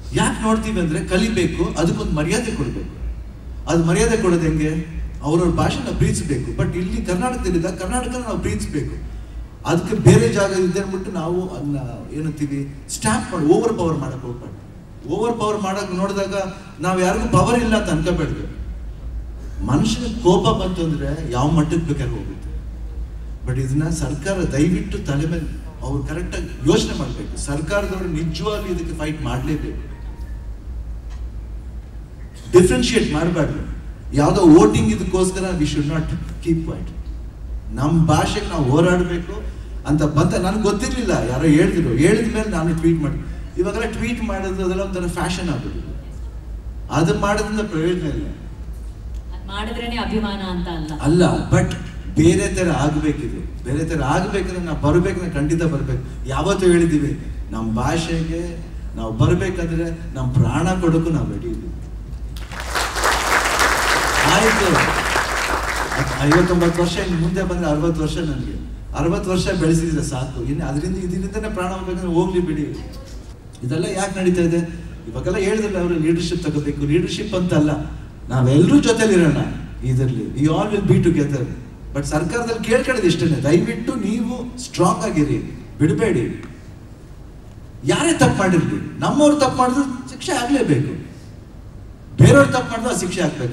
ಯಾಕೆ ನೋಡ್ತೀವಿ ಅಂದ್ರೆ ಕಲಿಬೇಕು ಅದಕ್ಕೊಂದು ಮರ್ಯಾದೆ ಕೊಡಬೇಕು ಅದು ಮರ್ಯಾದೆ ಕೊಡೋದು ಹೆಂಗೆ ಅವ್ರವ್ರ ಭಾಷೆನ ಪ್ರೀತಿಸ್ಬೇಕು ಬಟ್ ಇಲ್ಲಿ ಕರ್ನಾಟಕದಲ್ಲಿದ್ದ ಕರ್ನಾಟಕನ ನಾವು ಪ್ರೀತಿಸ್ಬೇಕು ಅದಕ್ಕೆ ಬೇರೆ ಜಾಗ ಇದೆ ಅಂದ್ಬಿಟ್ಟು ನಾವು ಅದನ್ನ ಏನಂತೀವಿ ಸ್ಟ್ಯಾಂಪ್ ಮಾಡಿ ಓವರ್ ಪವರ್ ಮಾಡಕ್ ಹೋಗ್ಬಾರ್ದು ಓವರ್ ಪವರ್ ಮಾಡಕ್ ನೋಡಿದಾಗ ನಾವು ಯಾರಿಗೂ ಪವರ್ ಇಲ್ಲ ಅಂತ ಅನ್ಕೋಬೇಡ್ದು ಮನುಷ್ಯನ ಕೋಪ ಬಂತು ಅಂದ್ರೆ ಯಾವ ಮಟ್ಟಕ್ಕೆ ಬೇಕಾದ್ರೆ ಹೋಗುತ್ತೆ ಬಟ್ ಇದನ್ನ ಸರ್ಕಾರ ದಯವಿಟ್ಟು ತಲೆ ಮೇಲೆ ಅವ್ರು ಕರೆಕ್ಟಾಗಿ ಯೋಚನೆ ಮಾಡಬೇಕು ಸರ್ಕಾರದವರು ನಿಜವಾಗ್ಲೂ ಇದಕ್ಕೆ ಫೈಟ್ ಮಾಡಲೇಬೇಕು ಡಿಫ್ರೆನ್ಶಿಯೇಟ್ ಮಾಡಬಾರ್ದು ಯಾವುದೋ ವೋಟಿಂಗ್ ಇದಕ್ಕೋಸ್ಕರ we should not keep wait ನಮ್ಮ ಭಾಷೆಗೆ ನಾವು ಹೋರಾಡಬೇಕು ಅಂತ ಬಂತ ನನಗೆ ಗೊತ್ತಿರಲಿಲ್ಲ ಯಾರೋ ಹೇಳಿದ್ರು ಹೇಳಿದ ಮೇಲೆ ನಾನು ಟ್ವೀಟ್ ಮಾಡಿ ಇವಾಗೆಲ್ಲ ಟ್ವೀಟ್ ಮಾಡೋದು ಅದೆಲ್ಲ ಒಂಥರ ಫ್ಯಾಷನ್ ಆಗ್ಬಿಟ್ಟಿದೆ ಅದು ಮಾಡೋದ್ರಿಂದ ಪ್ರಯೋಜನ ಇಲ್ಲ ಅದ್ ಮಾಡಿದ್ರೇನೆ ಅಭಿಮಾನ ಅಂತ ಅಲ್ಲ ಅಲ್ಲ ಬಟ್ ಬೇರೆ ತರ ಆಗ್ಬೇಕಿದೆ ಬೇರೆ ತರ ಆಗ್ಬೇಕಂದ್ರೆ ನಾವು ಬರ್ಬೇಕಂದ್ರೆ ಖಂಡಿತ ಬರ್ಬೇಕು ಯಾವತ್ತೂ ಹೇಳಿದೀವಿ ನಮ್ಮ ಭಾಷೆಗೆ ನಾವು ಬರ್ಬೇಕಂದ್ರೆ ನಮ್ಮ ಪ್ರಾಣ ಕೊಡೋಕ್ಕೂ ನಾವು ರೆಡಿ ಇದ್ದೀವಿ ಆಯ್ತು ಐವತ್ತೊಂಬತ್ತು ವರ್ಷ ಇನ್ನು ಮುಂದೆ ಬಂದ್ರೆ ಅರವತ್ತು ವರ್ಷ ನನಗೆ ಅರವತ್ತು ವರ್ಷ ಬೆಳೆಸಿದ್ರೆ ಸಾಕು ಇನ್ನು ಅದರಿಂದ ಇದರಿಂದನೇ ಪ್ರಾಣ ಹೋಗ್ಬೇಕಂದ್ರೆ ಹೋಗ್ಲಿ ಬಿಡಿ ಇದೆಲ್ಲ ಯಾಕೆ ನಡೀತಾ ಇದೆ ಇವಾಗೆಲ್ಲ ಹೇಳಿದ್ರಲ್ಲ ಅವರು ಲೀಡರ್ಶಿಪ್ ತಗೋಬೇಕು ಲೀಡರ್ಶಿಪ್ ಅಂತಲ್ಲ ನಾವೆಲ್ಲರೂ ಜೊತೆಲಿರೋಣ ಇದರಲ್ಲಿ we all will be together but ಸರ್ಕಾರದಲ್ಲಿ ಕೇಳ್ಕೊಳ್ಳೋದು ಇಷ್ಟೇ ದಯವಿಟ್ಟು ನೀವು ಸ್ಟ್ರಾಂಗ್ ಆಗಿರಿ ಬಿಡಬೇಡಿ ಯಾರೇ ತಪ್ಪು ಮಾಡಿರ್ಲಿ ನಮ್ಮವ್ರು ತಪ್ಪು ಮಾಡಿದ್ರು ಶಿಕ್ಷೆ ಆಗ್ಲೇಬೇಕು ಬೇರೆಯವ್ರು ತಪ್ಪು ಮಾಡಿದ್ರು ಆ ಶಿಕ್ಷೆ ಆಗ್ಬೇಕು